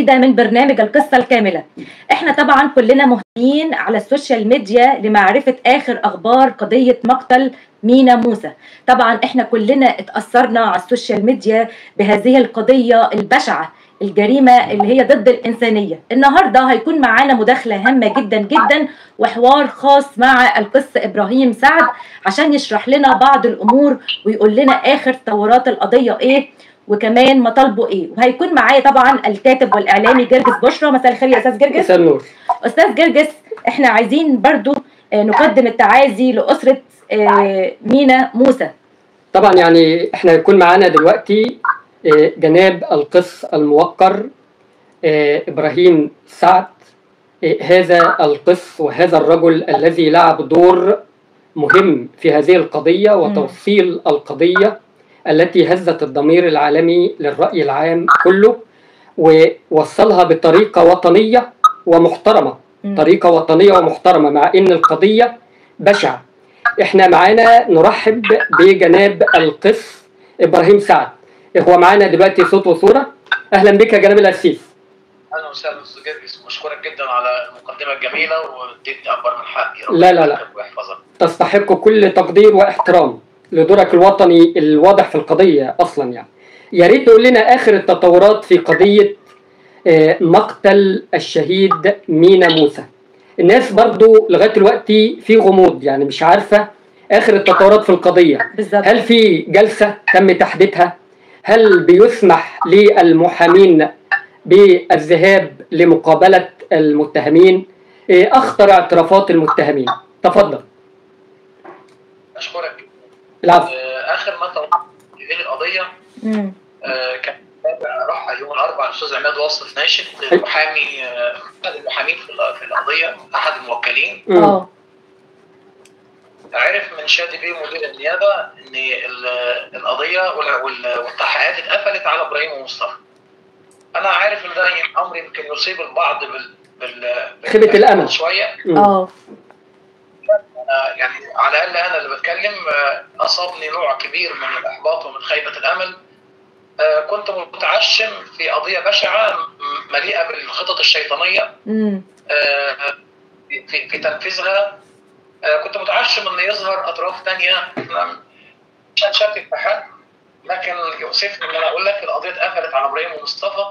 جديدة من برنامج القصة الكاملة احنا طبعا كلنا مهتمين على السوشيال ميديا لمعرفة آخر أخبار قضية مقتل مينا موسى طبعا احنا كلنا اتأثرنا على السوشيال ميديا بهذه القضية البشعة الجريمة اللي هي ضد الإنسانية النهاردة هيكون معانا مداخلة هامة جدا جدا وحوار خاص مع القس إبراهيم سعد عشان يشرح لنا بعض الأمور ويقول لنا آخر تطورات القضية إيه وكمان مطالبه ايه وهيكون معايا طبعا الكاتب والاعلامي جرجس بشرى مساء الخير يا استاذ جرجس مساء النور استاذ جرجس احنا عايزين برضو آه، نقدم التعازي لاسره آه، مينا موسى طبعا يعني احنا هيكون معانا دلوقتي آه، جناب القس الموقر آه، ابراهيم سعد آه، هذا القس وهذا الرجل الذي لعب دور مهم في هذه القضيه وتوصيل القضيه التي هزت الضمير العالمي للراي العام كله ووصلها بطريقه وطنيه ومحترمه مم. طريقه وطنيه ومحترمه مع ان القضيه بشعه احنا معانا نرحب بجناب القس ابراهيم سعد هو معانا دلوقتي صوت وصوره اهلا بك يا جناب القسيس اهلا وسهلا استاذ جرجس مشكورك جدا على المقدمه الجميله واديتني اكبر من حقي لا، لا، لا. يحفظك ويحفظك تستحق كل تقدير واحترام لدورك الوطني الواضح في القضيه اصلا يعني يا ريت تقول لنا اخر التطورات في قضيه آه، مقتل الشهيد مينا موسى الناس برضو لغايه دلوقتي في غموض يعني مش عارفه اخر التطورات في القضيه بالظبط هل في جلسة تم تحديدها؟ هل بيسمح للمحامين بالذهاب لمقابلة المتهمين؟ إيه أخطر اعترافات المتهمين؟ تفضل اشكرك العفو آه، اخر ما توقعت في القضيه مم. آه، كان راح يوم الاربعاء الاستاذ عماد واصف ناشد المحامي آه، احد المحامين في ال- في القضيه احد الموكلين مم. اه عرف من شادي بيه مدير النيابه ان ال- القضيه وال- وال- والتحقيقات اتقفلت على ابراهيم ومصطفى انا عارف ان ده امر يمكن يصيب البعض بال بال خيبة الأمل. شويه مم. اه آه، يعني على الاقل انا اللي بتكلم آه، اصابني نوع كبير من الاحباط ومن خيبه الامل آه، كنت متعشم في قضيه بشعه م- مليئه بالخطط الشيطانيه مم. آه، في في تنفيذها آه، كنت متعشم ان يظهر اطراف تانية أنا مش هنشكك في حد لكن يؤسفني ان انا اقول لك القضيه اتقفلت على ابراهيم ومصطفى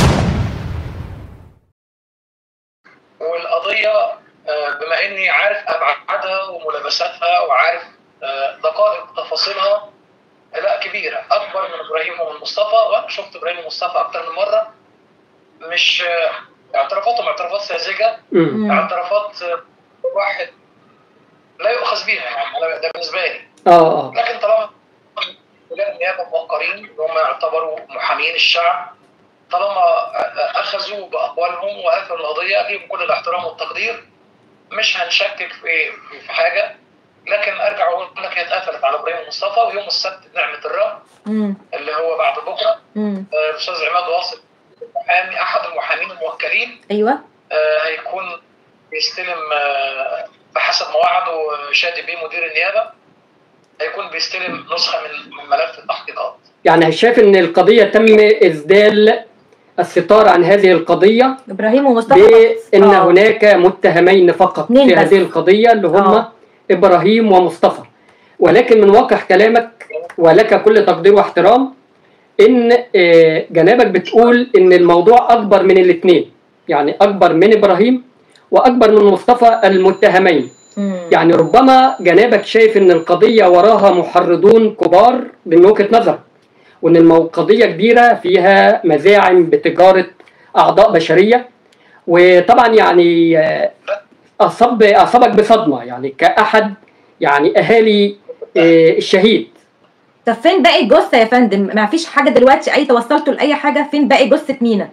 والقضيه آه، بما اني عارف ابعادها وملابساتها وعارف آه، دقائق تفاصيلها آه، لا كبيره اكبر من ابراهيم ومن مصطفى وانا شفت ابراهيم ومصطفى اكتر من مره مش آه، اعترافاتهم اعترافات ساذجه مم. مم. اعترافات آه، واحد لا يؤخذ بيها يعني أنا ده بالنسبه لي آه آه لكن طالما رجال النيابه موقرين اللي هم يعتبروا محامين الشعب طالما اخذوا باقوالهم وقفلوا القضيه ليهم كل الاحترام والتقدير مش هنشكك في في حاجه لكن ارجع واقول لك هي اتقفلت على ابراهيم مصطفى ويوم السبت نعمه الرب مم. اللي هو بعد بكره مم. آه، الاستاذ عماد واصل محامي احد المحامين الموكلين ايوه آه، هيكون بيستلم آه، بحسب ما وعده شادي بيه مدير النيابه هيكون بيستلم نسخه من من ملف التحقيقات يعني شايف إن القضية تم إسدال الستار عن هذه القضية ابراهيم ومصطفى بأن آه. هناك متهمين فقط اتنين في بس. هذه القضية اللي هم آه. إبراهيم ومصطفى ولكن من واقع كلامك ولك كل تقدير واحترام ان آه، جنابك بتقول ان الموضوع اكبر من الاثنين يعني اكبر من ابراهيم واكبر من مصطفى المتهمين مم. يعني ربما جنابك شايف ان القضيه وراها محرضون كبار من وجهه نظر وان القضيه كبيره فيها مزاعم بتجاره اعضاء بشريه وطبعا يعني آه، اصاب اصابك بصدمه يعني كاحد يعني اهالي آه، الشهيد طب فين باقي الجثه يا فندم ما فيش حاجه دلوقتي اي توصلتوا لاي حاجه فين باقي جثه مينا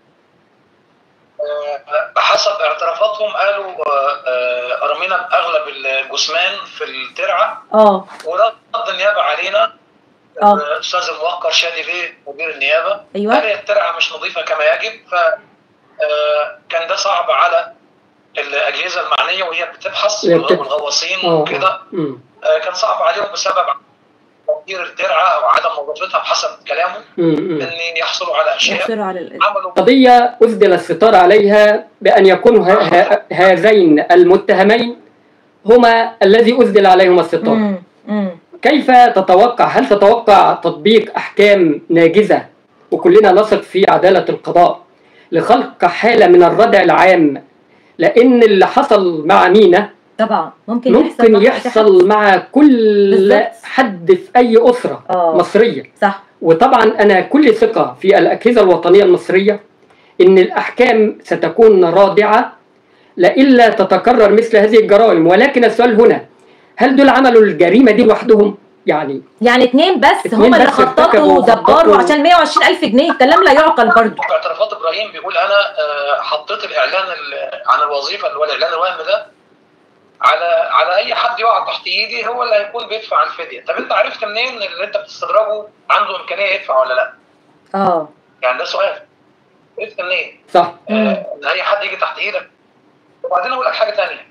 آه، بحسب اعترافاتهم قالوا آه، آه، رمينا اغلب الجثمان في الترعه اه ورد النيابه علينا اه الاستاذ الموقر شادي بيه مدير النيابه ايوه قال الترعه مش نظيفه كما يجب ف آه، كان ده صعب على الاجهزه المعنيه وهي بتبحث هي بت- والغواصين اه وكده آه. مم. آه، كان صعب عليهم بسبب تغيير الترعه او عدم نظافتها بحسب كلامه مم. ان يحصلوا على اشياء يحصلوا على ال- عملوا قضية أسدل الستار عليها بأن يكون ه- ه- هذين المتهمين هما الذي أسدل عليهم الستار مم. مم. كيف تتوقع هل تتوقع تطبيق أحكام ناجزة وكلنا نثق في عدالة القضاء لخلق حالة من الردع العام لأن اللي حصل مع مينا طبعا ممكن, ممكن مع أي يحصل مع كل بالظبط. حد في أي أسرة آه. مصرية حد. صح وطبعا أنا كل ثقة في الأجهزة الوطنية المصرية إن الأحكام ستكون رادعة لئلا تتكرر مثل هذه الجرائم ولكن السؤال هنا هل دول عملوا الجريمة دي لوحدهم؟ يعني يعني اتنين بس اتنين هم اللي بس ارتكبوا خططوا ودبروا وخططوا. عشان 120 ألف جنيه كلام لا يعقل برضه في اعترافات ابراهيم بيقول انا آه، حطيت الاعلان ال- عن الوظيفه اللي هو الاعلان الوهم ده على على اي حد يقع تحت ايدي هو اللي هيكون بيدفع الفديه طب انت عرفت منين اللي انت بتستدرجه عنده امكانيه يدفع ولا لا اه يعني ده سؤال عرفت منين صح مم. آه، ان اي حد يجي تحت ايدك وبعدين اقول لك حاجه ثانيه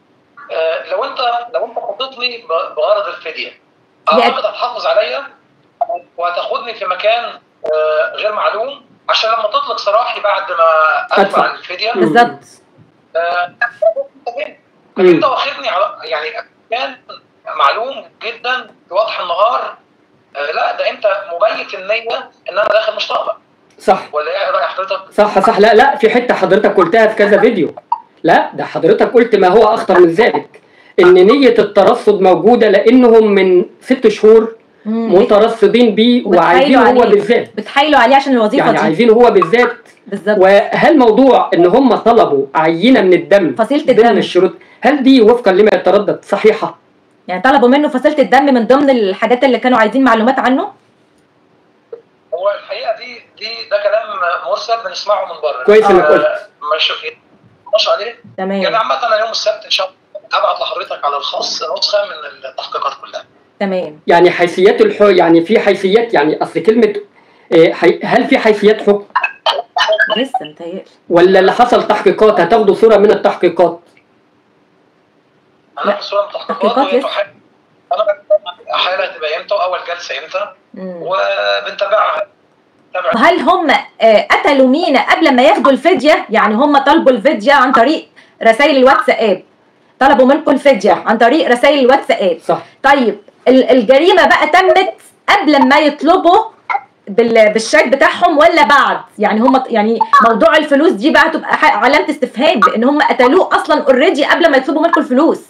لو انت لو انت حطيتني ب- بغرض الفديه اعتقد هتحافظ عليا وهتاخدني في مكان آه، غير معلوم عشان لما تطلق سراحي بعد ما ادفع أدفع. الفديه مم. بالظبط آه، لكن مم. انت واخدني على يعني كان معلوم جدا في وضح النهار آه، لا ده انت مبيت النيه ان انا داخل مش طالب صح ولا ايه راي حضرتك؟ صح صح لا لا في حتة حضرتك قلتها في كذا فيديو لا ده حضرتك قلت ما هو أخطر من ذلك إن نية الترصد موجودة لأنهم من ست شهور مم. مترصدين بيه وعايزين وبتحايلوا هو عليه. بالذات بتحايلوا عليه عشان الوظيفه يعني دي عايزين هو بالذات بالظبط وهل موضوع ان هم طلبوا عينه من الدم فصيلة ضمن الدم. الشروط هل دي وفقا لما يتردد صحيحه؟ يعني طلبوا منه فصيله الدم من ضمن الحاجات اللي كانوا عايزين معلومات عنه هو الحقيقه دي دي ده كلام مرسل بنسمعه من بره كويس إنك آه، قلت. مش مش عليه يعني تمام عامه انا يوم السبت ان شاء الله ابعت لحضرتك على الخاص نسخه من التحقيقات كلها تمام يعني حيثيات الحو يعني في حيثيات يعني اصل كلمه إيه، حي- هل في حيثيات حكم لسه متهيألي ولا اللي حصل تحقيقات هتاخدوا صوره من التحقيقات؟ انا في صوره من التحقيقات تحقيقات وهي لسه. تحقق انا حاله هتبقى امتى واول جلسه امتى مم. وبنتابعها نتابع هل هم آه، قتلوا مينا قبل ما ياخدوا الفديه يعني هم طلبوا الفديه عن طريق رسائل الواتساب طلبوا منكم الفديه عن طريق رسائل الواتساب صح طيب ال- الجريمه بقى تمت قبل ما يطلبوا بال- بالشيك بتاعهم ولا بعد يعني هم يعني موضوع الفلوس دي بقى تبقى ح- علامه استفهام لان هم قتلوه اصلا اوريدي قبل ما يطلبوا منكم الفلوس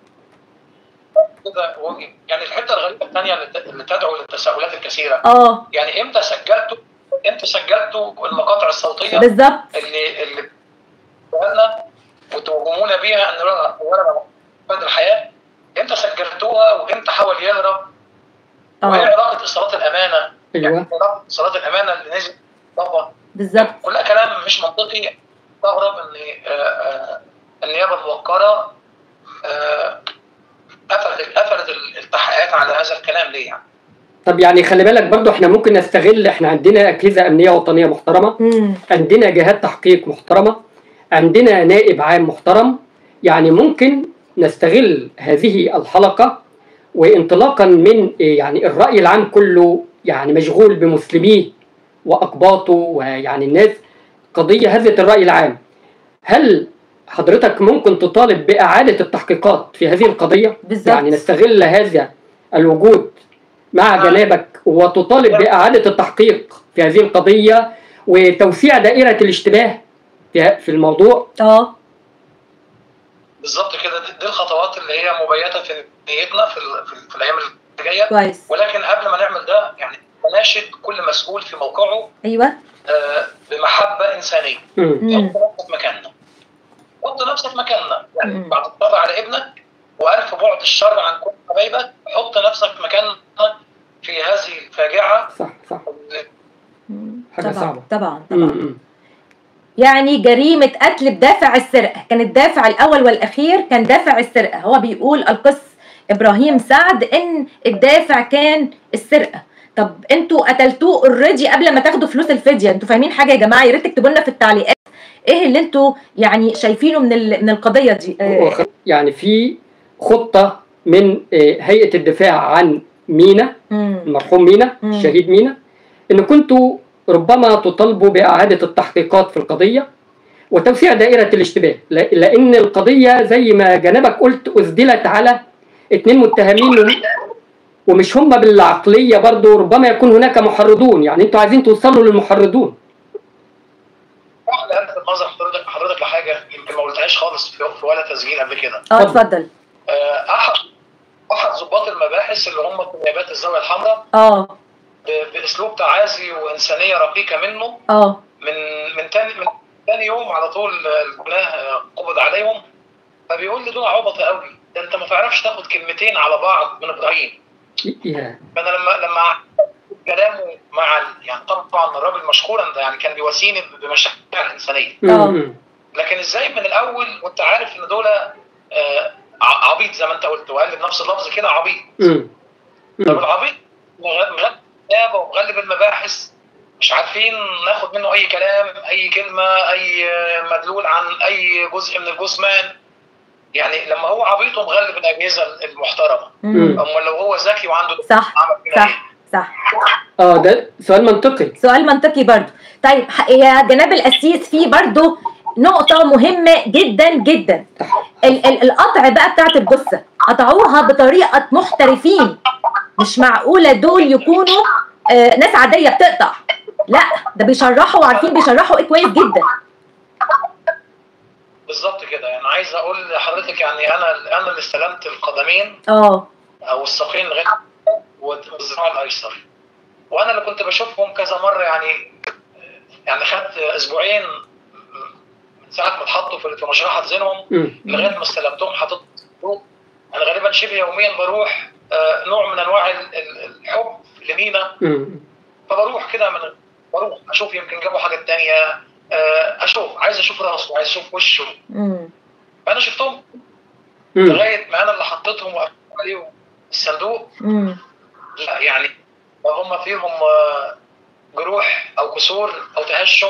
كده وجه. يعني الحته الغريبه الثانيه اللي ت- اللي تدعو للتساؤلات الكثيره اه يعني امتى سجلتوا امتى سجلتوا المقاطع الصوتيه بالظبط اللي اللي لنا وتوهمونا بيها ان ورقه ورقه بعد الحياه امتى سجلتوها وامتى حاول يهرب وايه اه علاقه اصالات الامانه يعني ايوه علاقه اصالات الامانه اللي نزل طبعا بالظبط كلها كلام مش منطقي استغرب ان آه، آه، النيابه الموقره آه، قفلت قفلت التحقيقات على هذا الكلام ليه يعني؟ طب يعني خلي بالك برضو احنا ممكن نستغل احنا عندنا اجهزه امنيه وطنيه محترمه امم عندنا جهات تحقيق محترمه عندنا نائب عام محترم يعني ممكن نستغل هذه الحلقة وانطلاقا من يعني الرأي العام كله يعني مشغول بمسلميه وأقباطه ويعني الناس قضية هزت الرأي العام هل حضرتك ممكن تطالب بإعادة التحقيقات في هذه القضية؟ بالظبط. يعني نستغل هذا الوجود مع جنابك وتطالب بإعادة التحقيق في هذه القضية وتوسيع دائرة الاشتباه في في الموضوع اه بالظبط كده دي دي الخطوات اللي هي مبيته في نيتنا في, ال- في, ال- في الايام اللي جايه كويس ولكن قبل ما نعمل ده يعني نناشد كل مسؤول في موقعه ايوه آه، بمحبه انسانيه مم. مم. حط نفسك مكاننا حط نفسك مكاننا يعني مم. بعد الطبع على ابنك والف بعد الشر عن كل حبايبك حط نفسك مكاننا في هذه الفاجعه صح صح مم. حاجة طبعا صعبة. طبعا مم. طبعا مم. يعني جريمة قتل بدافع السرقة كان الدافع الأول والأخير كان دافع السرقة هو بيقول القس إبراهيم سعد إن الدافع كان السرقة طب انتوا قتلتوه اوريدي قبل ما تاخدوا فلوس الفدية انتوا فاهمين حاجة يا جماعة يا ريت تكتبوا لنا في التعليقات ايه اللي انتوا يعني شايفينه من ال- من القضية دي هو آه خ- يعني في خطة من آه، هيئة الدفاع عن مينا مم. المرحوم مينا مم. الشهيد مينا ان كنتوا ربما تطالبوا باعاده التحقيقات في القضيه وتوسيع دائره الاشتباه لا- لان القضيه زي ما جنابك قلت اسدلت على اثنين متهمين وم- ومش هم بالعقليه برضو ربما يكون هناك محرضون يعني انتوا عايزين توصلوا للمحرضون واحد الفت نظر حضرتك حضرتك لحاجه يمكن ما قلتهاش خالص في في ولا تسجيل قبل كده اه اتفضل. اتفضل آه، احد احد ضباط المباحث اللي هم في نيابات الزاويه الحمراء اه ب- باسلوب تعازي وانسانيه رقيقه منه اه من من تاني من تاني يوم على طول الجناه قبض عليهم فبيقول لي دول عبط قوي ده انت ما تعرفش تاخد كلمتين على بعض من ابراهيم يا فانا لما لما كلامه مع ال- يعني طبعا الراجل مشكورا ده يعني كان بيواسيني بمشاعر الانسانيه آه. م- لكن ازاي من الاول وانت عارف ان دول آه، ع- عبيط زي ما انت قلت وقال بنفس اللفظ كده عبيط م- طب م- العبيط مغ- مغلب النيابه ومغلب المباحث مش عارفين ناخد منه اي كلام اي كلمه اي مدلول عن اي جزء من الجثمان يعني لما هو عبيط ومغلب الاجهزه المحترمه مم. اما لو هو ذكي وعنده صح عمل فينا إيه؟ صح صح اه ده سؤال منطقي سؤال منطقي برضو طيب ح- يا جناب القسيس في برضو نقطة مهمة جدا جدا ال- ال- القطع بقى بتاعت الجثة قطعوها بطريقة محترفين مش معقولة دول يكونوا آه ناس عادية بتقطع لا ده بيشرحوا وعارفين بيشرحوا ايه كويس جدا بالظبط كده يعني عايز اقول لحضرتك يعني انا انا اللي استلمت القدمين اه او الساقين لغايه والذراع الايسر وانا اللي كنت بشوفهم كذا مره يعني يعني خدت اسبوعين من ساعه ما اتحطوا في في مشرحه زينهم م- لغايه ما استلمتهم حطيت انا غالبا شبه يوميا بروح آه، نوع من انواع ال- ال- الحب لمينا م- فبروح كده من بروح اشوف يمكن جابوا حاجه تانية آه، اشوف عايز اشوف راسه عايز اشوف وشه مم. فانا شفتهم م- لغايه ما انا اللي حطيتهم وقفلت عليهم الصندوق مم. لا يعني هم فيهم آه، جروح او كسور او تهشم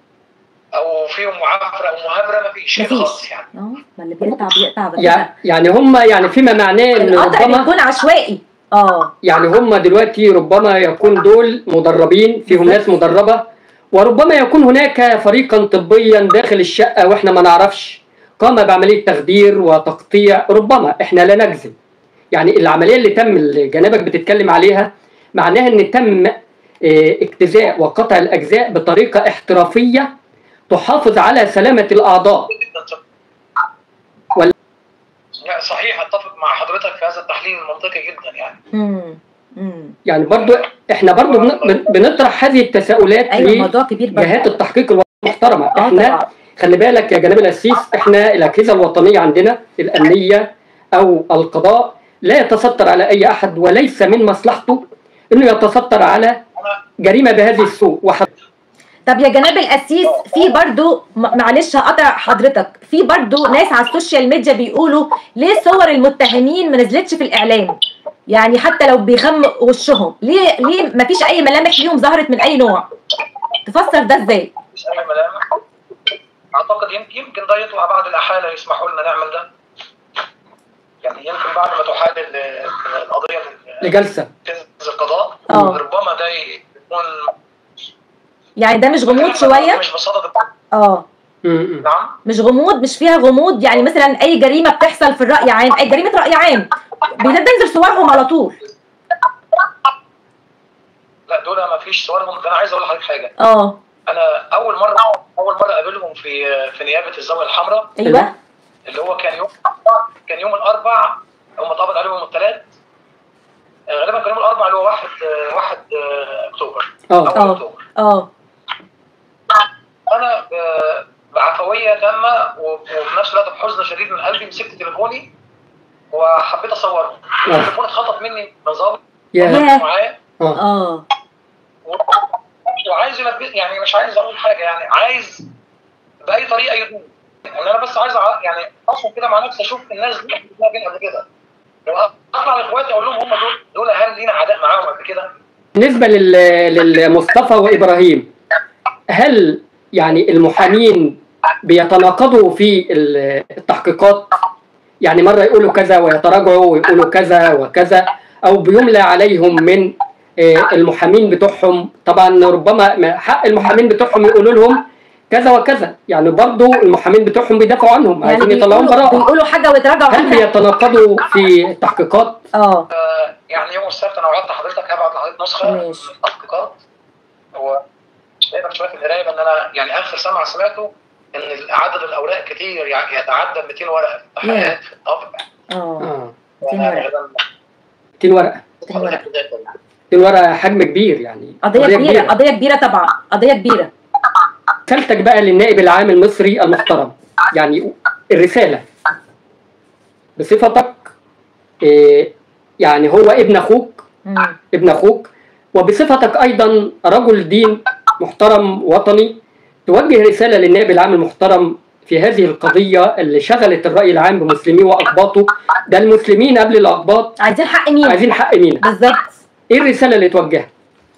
او فيهم معافره او مهابره ما فيش كده خالص مفيش يعني اه ما اللي بيقطع بيقطع بس يع- يعني هم يعني فيما معناه ان القطع ربما بيكون عشوائي اه يعني هم دلوقتي ربما يكون دول مدربين فيهم ناس مدربة وربما يكون هناك فريقا طبيا داخل الشقة واحنا ما نعرفش قام بعملية تخدير وتقطيع ربما احنا لا نجزم يعني العملية اللي تم اللي جنابك بتتكلم عليها معناها ان تم اه، اجتزاء وقطع الاجزاء بطريقة احترافية تحافظ على سلامة الاعضاء ولا- لا صحيح اتفق مع حضرتك في هذا التحليل المنطقي جدا يعني مم. مم. يعني برضو احنا برضو بن- بن- بنطرح هذه التساؤلات ايوه ليه؟ موضوع كبير برضو جهات التحقيق المحترمه اه احنا طبعا خلي بالك يا جناب القسيس احنا الاجهزه الوطنيه عندنا الامنيه او القضاء لا يتستر على اي احد وليس من مصلحته انه يتستر على جريمه بهذه السوء وحد طب يا جناب القسيس في برضو م- معلش هقطع حضرتك في برضو ناس على السوشيال ميديا بيقولوا ليه صور المتهمين ما نزلتش في الاعلام يعني حتى لو بيغمق وشهم ليه ليه ما فيش اي ملامح ليهم ظهرت من اي نوع تفسر ده ازاي مفيش اي ملامح اعتقد يمكن يمكن ده يطلع بعد الاحاله يسمحوا لنا نعمل ده يعني يمكن بعد ما تحال ال- القضيه لجلسه تنزل القضاء اه. ربما ده يكون يعني ده مش غموض شويه مش بصدد اه م- م. نعم مش غموض مش فيها غموض يعني مثلا اي جريمه بتحصل في الراي عام اي جريمه راي عام بتنزل صورهم على طول لا دول ما فيش صورهم ده انا عايز اقول لحضرتك حاجه اه انا اول مره اول مره اقابلهم في في نيابه الزاويه الحمراء ايوه اللي هو كان يوم كان يوم الاربع هم اتقبض عليهم الثلاث غالبا كان يوم الاربع اللي هو 1 1 اكتوبر اه اول اه. اكتوبر اه انا ب- بعفويه تامه و- وفي نفس الوقت بحزن شديد من قلبي مسكت تليفوني وحبيت اصوره آه. التليفون اتخطف مني من ظابط يا ياه. معاه اه اه و- وعايز يلبس يعني مش عايز اقول حاجه يعني عايز باي طريقه يدوم يعني انا بس عايز أع- يعني اصلا كده مع نفسي اشوف الناس دي إحنا فين قبل كده اطلع لاخواتي اقول لهم هم دول دول هل لينا عداء معاهم قبل كده؟ بالنسبه لل- للمصطفى وابراهيم هل يعني المحامين بيتناقضوا في ال- التحقيقات يعني مره يقولوا كذا ويتراجعوا ويقولوا كذا وكذا او بيملى عليهم من آه، المحامين بتوعهم طبعا ربما ما- حق المحامين بتوعهم يقولوا لهم كذا وكذا يعني برضو المحامين بتوعهم بيدافعوا عنهم يعني عايزين يطلعوهم بيقولوا, براءة بيقولوا حاجه ويتراجعوا هل عنها بيتناقضوا في التحقيقات؟ اه آه، يعني يوم السبت انا وعدت حضرتك هبعت لحضرتك نسخه من ماشي. التحقيقات هو تقدر شويه في القرايه بان انا يعني اخر سمع سمعته ان عدد الاوراق كتير يعني يتعدى 200 ورقه في التحقيقات في الطبع اه اه 200 ورقه 200 ورقة 200 ورقه 200 ورقة حجم كبير يعني قضيه كبيره قضيه كبيره طبعا قضيه كبيره رسالتك بقى للنائب العام المصري المحترم يعني الرسالة بصفتك إيه، يعني هو ابن أخوك مم. ابن أخوك وبصفتك أيضا رجل دين محترم وطني توجه رسالة للنائب العام المحترم في هذه القضية اللي شغلت الرأي العام بمسلميه وأقباطه ده المسلمين قبل الأقباط عايزين حق مين عايزين حق مين بالظبط إيه الرسالة اللي توجهها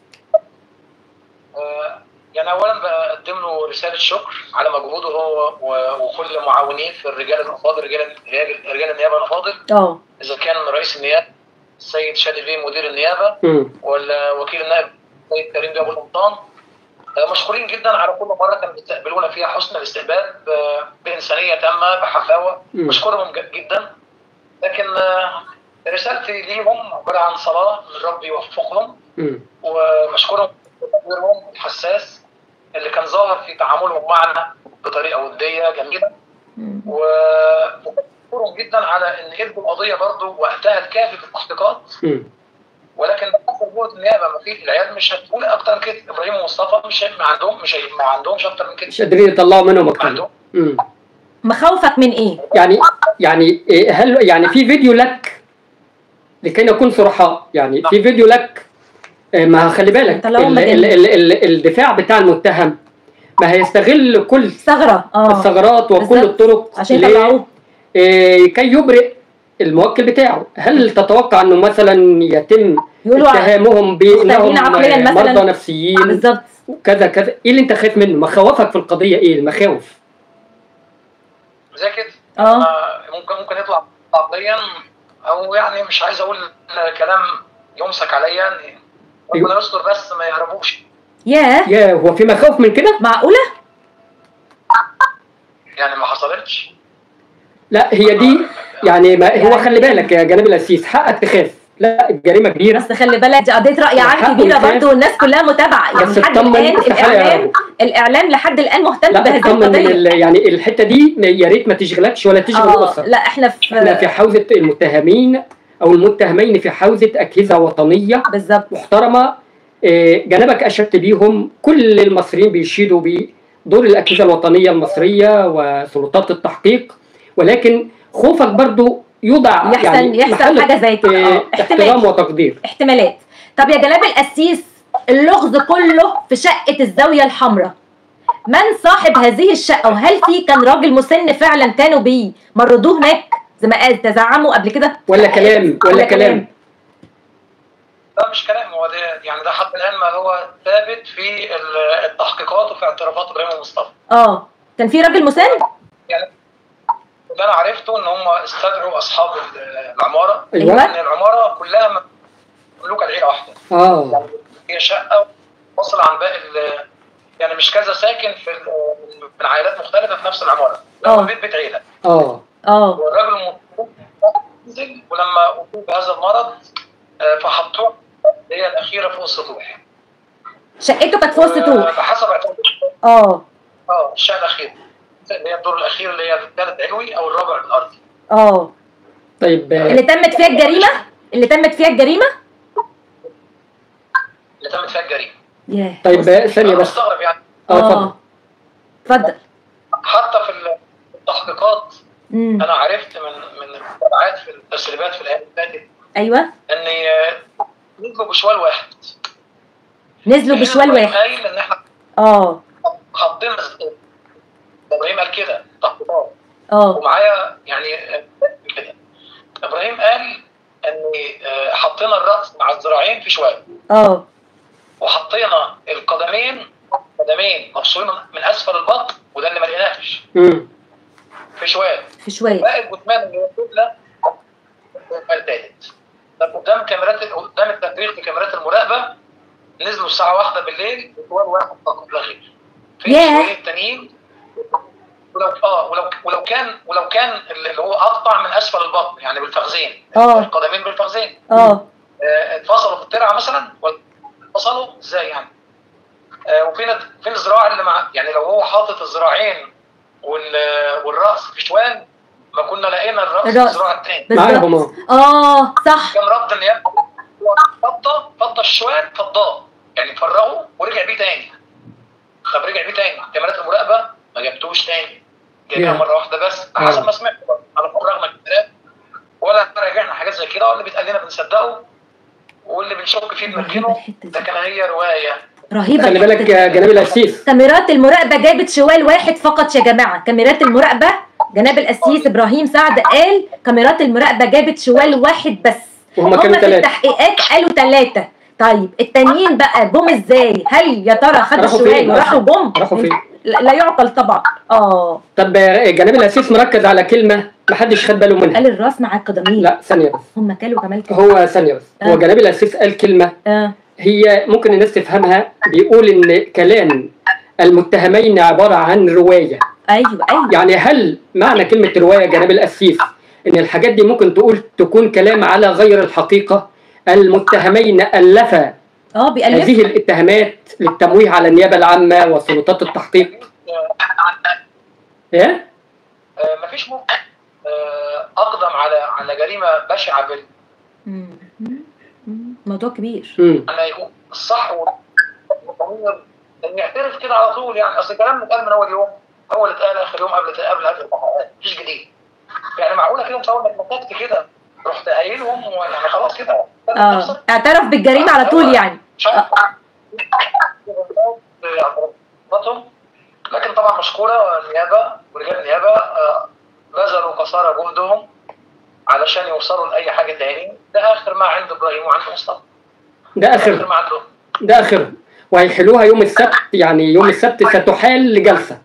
آه، يعني اولا بقدم له رساله شكر على مجهوده هو و- وكل معاونيه في الرجال الافاضل رجال رجال رجال النيابه الافاضل اه اذا كان رئيس النيابه السيد شادي بيه مدير النيابه مم. ولا وكيل النائب السيد كريم بيه ابو القمطان آه، مشكورين جدا على كل مره كانوا بيستقبلونا فيها حسن الاستقبال ب- بانسانيه تامه بحفاوه مم. بشكرهم ج- جدا لكن آه، رسالتي ليهم عباره عن صلاه من ربي يوفقهم مم. ومشكورهم تدبيرهم الحساس اللي كان ظاهر في تعاملهم معنا بطريقه وديه جميله مم. و- ومشكورهم جدا على ان ادوا القضيه برضه وقتها الكافي في التحقيقات مم. ولكن حسب جهد النيابه ما في العيال مش هتقول اكتر من كده ابراهيم ومصطفى مش هي- ما عندهم مش هي- ما عندهمش اكتر من كده مش قادرين يطلعوا منهم ما أكتر عندهم مم. مخاوفك من ايه يعني يعني إيه، هل يعني في فيديو لك لكي نكون صرحاء يعني في فيديو لك إيه، ما خلي بالك طلعوا ال مجانين. ال ال ال الدفاع بتاع المتهم ما هيستغل كل ثغره اه الثغرات وكل بالظبط. الطرق عشان ل- يطلعوه إيه، كي يبرئ الموكل بتاعه هل تتوقع انه مثلا يتم يقولوا ع- اتهامهم بانهم مختلفين عقلياً آه، مثلاً. مرضى نفسيين بالظبط وكذا كذا ايه اللي انت خايف منه مخاوفك في القضيه ايه المخاوف زي كده اه آه، ممكن ممكن يطلع عقليا او يعني مش عايز اقول كلام يمسك عليا يعني ربنا يستر بس ما يهربوش ياه يا هو في مخاوف من كده معقوله يعني ما حصلتش لا هي دي يعني ما هو خلي بالك يا جناب الاسيس حقك تخاف لا الجريمه كبيره بس خلي بالك دي قضيه راي عام حقه كبيره يخاف. برضه والناس كلها متابعه بس يعني لحد اطمن الان استحالة الاعلام يهربوا. الاعلام لحد الان مهتم لا بهذه اطمن من القضيه ال- يعني الحته دي يا ريت ما تشغلكش ولا تشغل اه الاسره لا احنا في احنا في حوزه المتهمين او المتهمين في حوزه اجهزه وطنيه بالظبط محترمه آه، جنبك اشدت بيهم كل المصريين بيشيدوا بدور الاجهزه الوطنيه المصريه وسلطات التحقيق ولكن خوفك برضو يوضع يحصل يعني يحصل محل حاجه زي كده آه، اه احترام احتمال وتقدير احتمالات طب يا جناب القسيس اللغز كله في شقه الزاويه الحمراء من صاحب هذه الشقه وهل في كان راجل مسن فعلا كانوا بيمرضوه هناك زي ما قال تزعموا قبل كده ولا كلام ولا كلام ده مش كلام هو ده يعني ده حتى الان ما هو ثابت في ال- التحقيقات وفي اعترافات ابراهيم ومصطفى اه كان في راجل مسن يعني اللي انا عرفته ان هم استدعوا اصحاب ال- العماره ايوه أيوة. ان العماره كلها مملوكه لعيله واحده اه هي شقه منفصله عن باقي ال- يعني مش كذا ساكن في ال- من عائلات مختلفه في نفس العماره لا هو آه. بيت بيت عيله اه اه والراجل المفروض نزل ولما اصيب بهذا المرض آه، فحطوه هي الاخيره فوق السطوح شقته كانت في وسط آه، طوح بحسب اعتقادي اه اه الشقه الاخيره اللي هي الدور الاخير اللي هي الثالث علوي او الرابع الارضي اه طيب آه، اللي تمت فيها الجريمه اللي تمت فيها الجريمه اللي تمت فيها الجريمه ياه طيب آه، ثانيه انا بس مستغرب يعني اه اتفضل اه اتفضل حتى في التحقيقات امم انا عرفت من من المتابعات في التسريبات في الايام اللي فاتت ايوه ان آه، نزلوا بشوال واحد نزلوا بشوال إبراهيم واحد قايل ان احنا اه حاطين ابراهيم قال كده تحقيقات اه ومعايا يعني آه، كده ابراهيم قال ان آه، حطينا الراس مع الذراعين في شوال اه وحطينا القدمين قدمين مفصولين من اسفل البطن وده اللي ما لقيناش مم. في شوال في شويه باقي الجثمان اللي هي الكتله الثالث طب قدام كاميرات قدام التفريغ في كاميرات المراقبه نزلوا الساعه واحدة بالليل بسؤال واحد فقط لا غير في ياه. السؤالين التانيين ولو اه ولو ولو كان ولو كان اللي هو اقطع من اسفل البطن يعني بالفخذين اه القدمين بالفخذين اه آه، اتفصلوا في الترعه مثلا ولا اتفصلوا ازاي يعني؟ آه، وفين فين الذراع اللي مع يعني لو هو حاطط الذراعين وال- والراس في شوال ما كنا لقينا الراس في الرأس. الذراع الثاني معاهم بالظبط اه اه صح كان رد النيابه فضه فضه الشوال فضاه يعني فرغه ورجع بيه تاني طب رجع بيه تاني كاميرات المراقبه ما جابتوش تاني جايبها يا. مره واحده بس آه. حسب ما سمعت على فرغنا الكتاب ولا راجعنا حاجات زي كده واللي بيتقال لنا بنصدقه واللي بنشك فيه رهيبة بنركنه الحتة ده دي كان هي روايه رهيبة خلي الحتة بالك دي. يا جناب القسيس كاميرات المراقبة جابت شوال واحد فقط يا جماعة كاميرات المراقبة جناب القسيس إبراهيم سعد قال كاميرات المراقبة جابت شوال واحد بس وهم هم كانوا في ثلاثة التحقيقات قالوا ثلاثة طيب التانيين بقى جم ازاي؟ هل يا ترى خدوا راحوا الشوال فين؟ وراحوا جم؟ راحوا فين؟ لا لا يعقل طبعا اه طب آه، جناب القسيس مركز على كلمة محدش خد باله منها قال الراس مع القدمين لا ثانية بس هم كلوا كمال كده هو ثانية بس آه. هو جناب القسيس قال كلمة اه هي ممكن الناس تفهمها بيقول ان كلام المتهمين عبارة عن رواية ايوه ايوه يعني هل معنى كلمة رواية جناب القسيس ان الحاجات دي ممكن تقول تكون كلام على غير الحقيقة المتهمين ألفا اه بيألف هذه الاتهامات للتمويه على النيابة العامة وسلطات التحقيق ايه؟ آه، مفيش ممكن آه، اقدم على على جريمه بشعه بال مم. مم. مم. موضوع كبير مم. ان يكون الصح والضمير ان يعترف كده على طول يعني اصل الكلام اتقال من اول يوم هو اللي اتقال اخر يوم قبل قبل قبل التحقيقات مفيش جديد يعني معقوله كده مصور انك مسكت كده رحت قايلهم يعني خلاص كده اه اعترف بالجريمة على طول يعني مش عارف اعتراضاتهم. لكن طبعا مشكوره النيابه ورجال النيابه آه، بذلوا قصارى جهدهم علشان يوصلوا لاي حاجه تاني ده اخر ما عند ابراهيم وعند مصطفى ده اخر آخر ما عندهم ده آخر وهيحلوها يوم السبت يعني يوم السبت ستحال لجلسة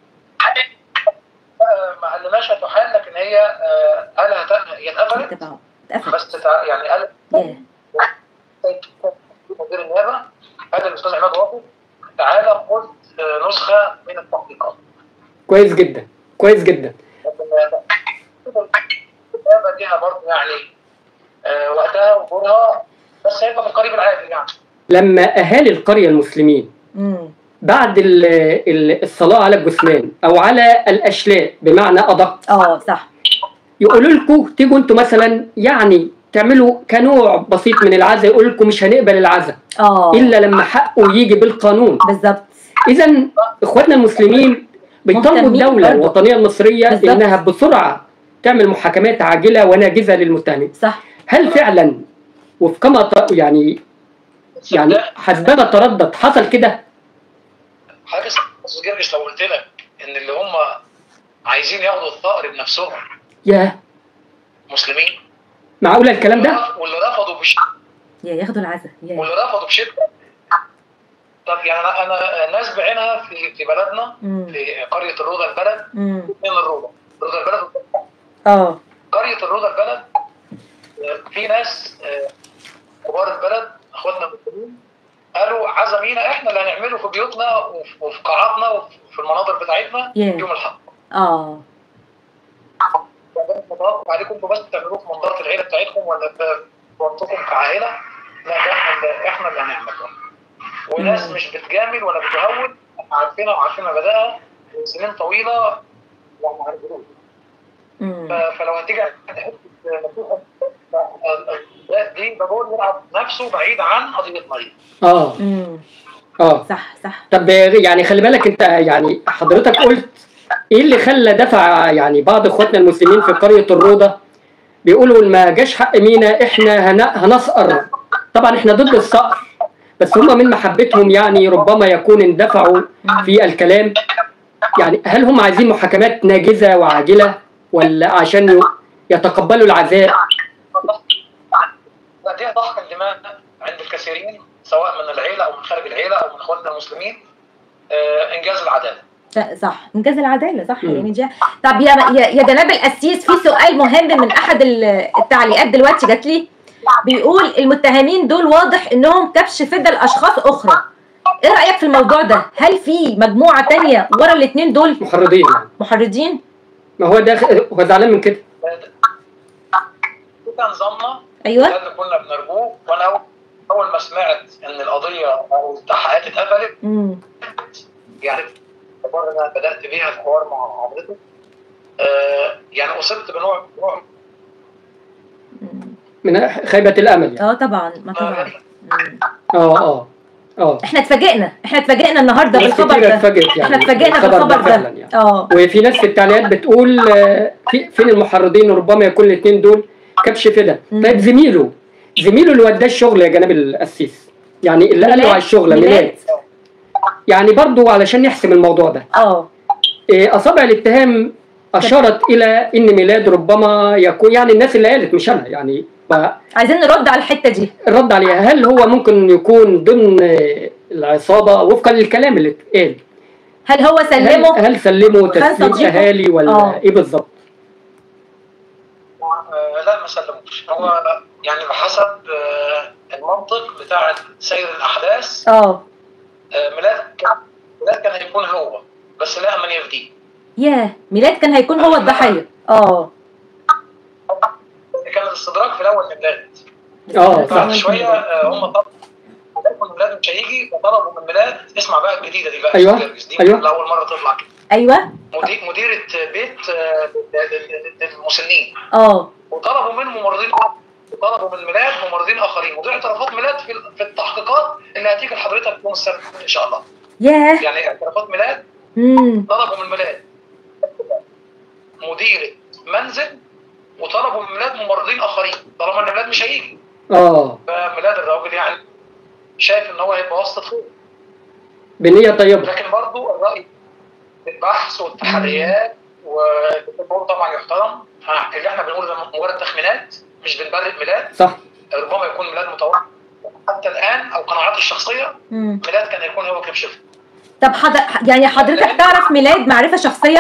آه، ما قالناش هتحال لكن هي آه، قال هت- هي اتقفلت اتفقوا اتقفل بس تع- يعني قال ياه. مدير النيابه قال الاستاذ عماد واقف تعالى خد آه، نسخه من التحقيقات كويس جدا كويس جدا لكن النيابه ليها برضه يعني آه، وقتها ودورها بس هيبقى في القريب العاجل يعني لما أهالي القرية المسلمين مم. بعد ال- ال- الصلاة على الجثمان أو على الأشلاء بمعنى أدق اه صح يقولوا لكم تيجوا انتوا مثلا يعني تعملوا كنوع بسيط من العزاء يقول لكم مش هنقبل العزاء اه الا لما حقه يجي بالقانون بالظبط اذا اخواتنا المسلمين بيطالبوا مهتمين الدوله برضه. الوطنيه المصريه بالظبط. انها بسرعه تعمل محاكمات عاجله وناجزه للمتهمين صح هل فعلا وفقما ت- يعني يعني حسبما تردد حصل كده حضرتك يا استاذ جرجس لو قلت لك ان اللي هم عايزين ياخدوا الثأر بنفسهم يا مسلمين معقوله الكلام ده واللي رفضوا بشده يا ياخدوا العزاء يا واللي رفضوا بشده طب يعني انا انا ناس بعينها في في بلدنا مم. في قريه الروضه البلد مم. من الروضه الروضه البلد اه قريه الروضه البلد آه، في ناس آه، كبار البلد اخواتنا المسلمين قالوا عزمينا احنا اللي هنعمله في بيوتنا وفي وفي قاعاتنا وفي المناظر بتاعتنا Yeah. يوم الحق اه متوقف عليكم انتوا بس تعملوه في منطقه العيله بتاعتكم ولا في منطقتكم كعائله لا ده احنا اللي احنا اللي هنعمله وناس مم. مش بتجامل ولا بتهون عارفينها وعارفين مبادئها من سنين طويله وما عرفوش مم. ف- فلو هتيجي حته مفتوحه ده- دي ده دور يلعب نفسه بعيد عن قضيه مريض اه مم. اه صح صح طب يعني خلي بالك انت يعني حضرتك قلت ايه اللي خلى دفع يعني بعض اخواتنا المسلمين في قريه الروضه بيقولوا ما جاش حق مينا احنا هن- هنصقر طبعا احنا ضد الصقر بس هم من محبتهم يعني ربما يكون اندفعوا في الكلام يعني هل هم عايزين محاكمات ناجزه وعاجله ولا عشان يتقبلوا العزاء لا دي ضخ الدماء عند الكثيرين سواء من العيله او من خارج العيله او من اخواننا المسلمين آه، انجاز العداله لا، صح انجاز العداله صح مم. يعني جا... طب يا يا يا جناب القسيس في سؤال مهم من احد ال- التعليقات دلوقتي جات لي بيقول المتهمين دول واضح انهم كبش فدا لاشخاص اخرى ايه رايك في الموضوع ده هل في مجموعه تانية ورا الاثنين دول محرضين يعني محرضين ما هو ده هو زعلان من كده ده نظامنا ايوه ده اللي كنا بنرجوه وانا أول- اول ما سمعت ان القضيه او التحقيقات اتقفلت امم يعني الحوار اللي انا بدات بيها الحوار مع حضرتك آه يعني اصبت بنوع نوع من خيبه الامل يعني اه طبعا ما طبعا مم. اه اه اه احنا اتفاجئنا احنا اتفاجئنا النهارده ناس بالخبر كتير ده اتفاجئت يعني احنا اتفاجئنا بالخبر بالخبر ده فعلا يعني. اه وفي ناس في التعليقات بتقول آه، في فين المحرضين وربما يكون الاثنين دول كبش فدا مم. طيب زميله زميله اللي وداه الشغل يا جناب القسيس يعني اللي قال له ميلاد- على الشغل ميلاد. ميلاد يعني برضو علشان نحسم الموضوع ده اه إيه، اصابع الاتهام اشارت الى ان ميلاد ربما يكون يعني الناس اللي قالت مش انا يعني عايزين نرد على الحته دي الرد عليها هل هو ممكن يكون ضمن آه، العصابه وفقا للكلام اللي اتقال هل هو هل, سلمه هل سلموا خان تسليم صديقه؟ اهالي ولا آه. ايه بالظبط؟ آه لا ما سلموش هو يعني بحسب آه المنطق بتاع سير الاحداث اه آه ميلاد كان ميلاد كان هيكون هو بس لا من يفديه ياه ميلاد كان هيكون هو الضحيه اه كان الاستدراك في الاول من ميلاد اه صح بعد شويه آه، هم طلبوا لقوا ميلاد مش هيجي فطلبوا من ميلاد اسمع بقى الجديده دي بقى أيوة، الجرجس دي أيوة. لاول مره تطلع كده ايوه مدير مديره بيت آه، لل- للمسنين اه وطلبوا من ممرضين وطلبوا من ميلاد ممرضين اخرين ودي اعترافات ميلاد في في التحقيقات اللي هتيجي لحضرتك يوم السبت ان شاء الله ياه يعني اعترافات ميلاد امم طلبوا من ميلاد مديره منزل وطلبوا من ميلاد ممرضين اخرين طالما ان ميلاد مش هيجي اه فميلاد الراجل يعني شايف ان هو هيبقى واسطه خير بنيه طيبه لكن برضو الرأي البحث والتحريات والجمهور طبعا يحترم ها، اللي احنا بنقوله ده مجرد تخمينات مش بنبرر ميلاد صح ربما يكون ميلاد متوقع حتى الان او قناعاتي الشخصيه امم ميلاد كان يكون هو كبشف طب حضر... يعني حضرتك تعرف ميلاد معرفه شخصيه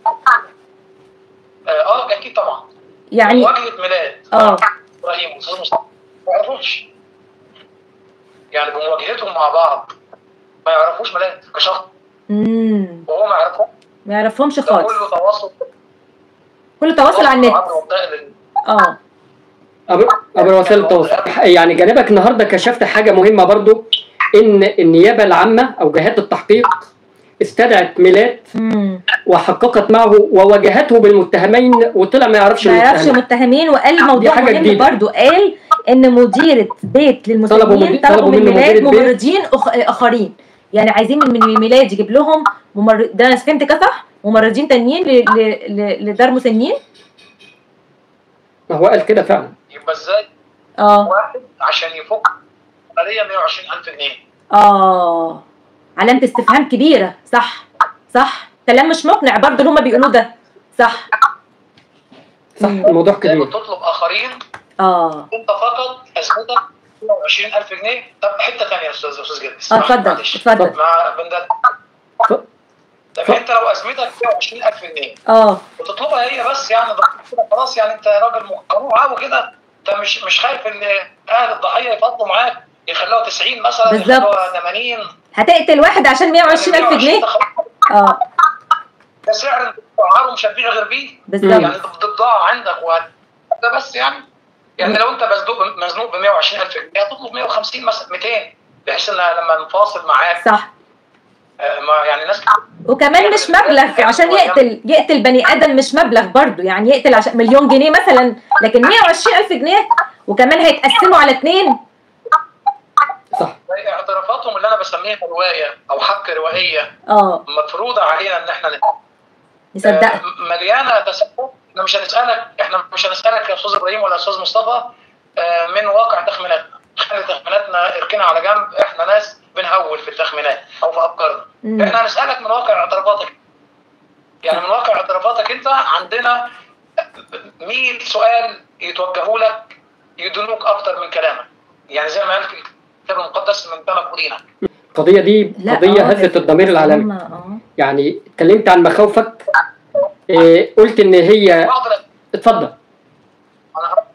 اه آه، اكيد طبعا يعني مواجهه ميلاد اه ابراهيم واستاذ مصطفى ما يعرفوش يعني بمواجهتهم مع بعض ما يعرفوش ميلاد كشخص امم وهو ما يعرفوش ما يعرفهمش ده خالص كله تواصل كله تواصل على النت عبر وسائل اه عبر عبر وسائل التواصل يعني جانبك النهارده كشفت حاجه مهمه برضو ان النيابه العامه او جهات التحقيق استدعت ميلاد امم وحققت معه وواجهته بالمتهمين وطلع ما يعرفش ما يعرفش المتهمين المتهمين وقال دي موضوع حاجة مهم جديدة. برضو قال ان مديره بيت طلبوا للمسلمين مدي- طلبوا طلبوا من منه ميلاد مديرة بيت. ممرضين أخ... اخرين يعني عايزين من من ميلاد يجيب لهم ممر... ده انا فهمت كده صح ممرضين تانيين ل... ل... ل... لدار مسنين ما هو قال كده فعلا يبقى ازاي اه واحد عشان يفك عمليه 120000 جنيه اه علامه استفهام كبيره صح صح كلام مش مقنع برضو اللي هم بيقولوه ده صح صح مم. الموضوع زي كبير بتطلب اخرين اه انت فقط ازمتك 120000 جنيه طب حته ثانيه يا استاذ استاذ جدي اه اتفضل معلش. اتفضل مع بندل ف- طب ف- انت لو ازمتك 120000 جنيه اه وتطلبها هي بس يعني ده كده خلاص يعني انت راجل قنوع قوي كده انت مش مش خايف ان اهل الضحيه يفضلوا معاك يخلوها 90 مثلا بالظبط. يخلوها 80 هتقتل واحد عشان 120000 جنيه ده خلاص. اه ده سعر انت عارف مش هتبيع غير بيه بالظبط يعني بتضاع عندك وهت... ده بس يعني يعني لو انت مزنوق مزنوق ب 120000 جنيه هتطلب 150 مثلا 200 بحيث ان لما نفاصل معاك صح آه، ما يعني ناس وكمان مش مبلغ عشان يقتل يقتل بني ادم مش مبلغ برضو يعني يقتل عشان مليون جنيه مثلا لكن 120000 جنيه وكمان هيتقسموا على اتنين صح زي اعترافاتهم اللي انا بسميها روايه او حبكه روائيه اه مفروضه علينا ان احنا نت- نصدق آه، مليانه تساؤل احنا مش هنسالك احنا مش هنسالك يا استاذ ابراهيم ولا استاذ مصطفى آه، من واقع تخميناتنا خلي تخميناتنا اركنها على جنب احنا ناس بنهول في التخمينات او في افكارنا مم. احنا هنسالك من واقع اعترافاتك يعني من واقع اعترافاتك انت عندنا 100 سؤال يتوجهوا لك يدنوك اكتر من كلامك يعني زي ما قال في الكتاب المقدس من فمك ودينك القضيه دي لا، قضيه آه، هزت ده- الضمير العالمي هم- اه يعني اتكلمت عن مخاوفك إيه قلت ان هي بعض الأسئلة اتفضل انا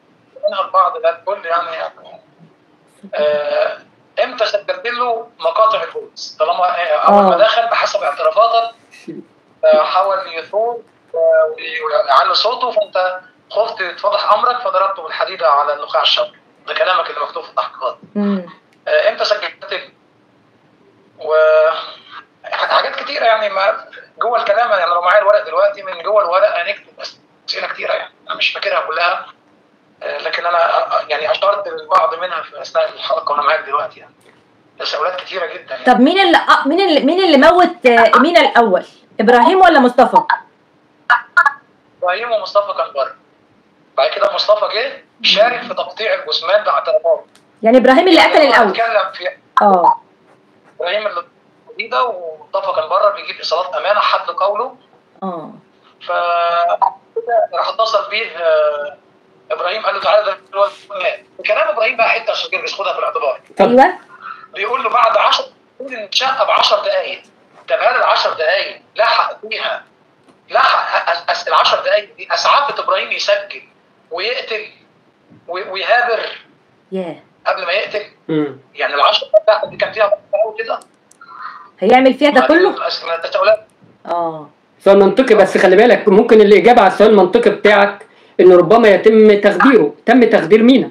منها البعض لا الكل يعني, يعني آه، امتى سجلت له مقاطع الفويس طالما آه، اول ما آه. دخل بحسب اعترافاتك آه، حاول يثور آه، ويعلي صوته فانت خفت يتفضح امرك فضربته بالحديده على النخاع الشوكي ده كلامك اللي مكتوب في التحقيقات مم. آه، امتى سجلت له؟ و حاجات كتيره يعني ما جوه الكلام يعني لو معايا الورق دلوقتي من جوه الورق هنكتب اسئله كتيره يعني انا مش فاكرها كلها آه، لكن انا آه، يعني اشرت للبعض منها في اثناء الحلقه وانا معاك دلوقتي يعني تساؤلات كتيره جدا يعني طب مين اللي آه، مين اللي مين اللي موت آه، مينا الاول ابراهيم ولا مصطفى ابراهيم ومصطفى كان بره بعد كده مصطفى جه شارك في تقطيع الجثمان باعترافات يعني ابراهيم اللي قتل الاول اتكلم في اه ابراهيم اللي جديده ومصطفى كان بره بيجيب ايصالات امانه حد قوله اه ف راح اتصل بيه آه، ابراهيم قال له تعالى ده الولد مات كلام ابراهيم بقى حته عشان كده خدها في الاعتبار طب ايوه بيقول له بعد 10 دقايق نتشقى ب 10 دقائق طب هل ال 10 دقائق لحق فيها لحق أس- أس- ال 10 دقائق دي اسعفت ابراهيم يسجل ويقتل و- ويهابر ياه قبل ما يقتل مم. يعني ال 10 دقائق دي كان فيها قوي كده هيعمل فيها ده كله من التساؤلات اه سؤال منطقي بس خلي بالك ممكن الإجابة على السؤال المنطقي بتاعك إنه ربما يتم تخديره تم تخدير مينا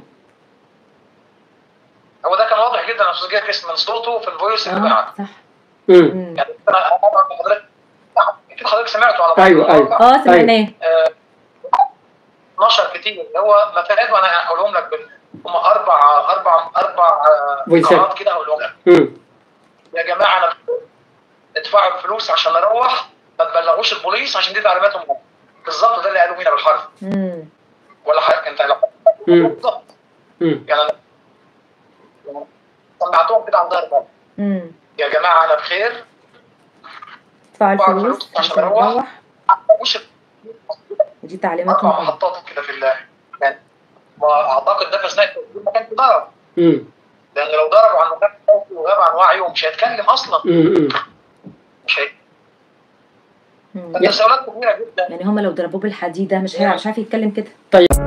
هو ده كان واضح جدا يا استاذ جاكس من صوته في الفويس اللي اه بعت صح مم. مم. يعني انا أنا حضرتك اكيد حضرتك سمعته على أيوة، أيوة. اه سمعناه آه، نشر كتير اللي هو مفاهيم انا هقولهم لك بال- هم اربع اربع اربع آه، فويسات. قنوات كده هقولهم لك مم. يا جماعه انا ادفعوا الفلوس عشان اروح ما تبلغوش البوليس عشان دي تعليماتهم هم. بالظبط ده اللي قالوا مينا بالحرف مم. ولا حضرتك انت مم. بالظبط مم. يعني انا سمعتهم كده عن ظهر بعض. مم. يا جماعه انا بخير ادفع ادفعوا الفلوس الفلوس عشان عشان أروح. نروح مش دي اربع تعليماتهم هم. محطات كده في ال يعني واعتقد ده في اثناء التسجيل ما كانش ضرب مم. لان لو ضربوا عن مكان صوته وغاب عن وعيه مش هيتكلم اصلا مم. مم. مش هي مم. التساؤلات كبيره جدا يعني هم لو ضربوه بالحديده مش هيعرف مش عارف يتكلم كده طيب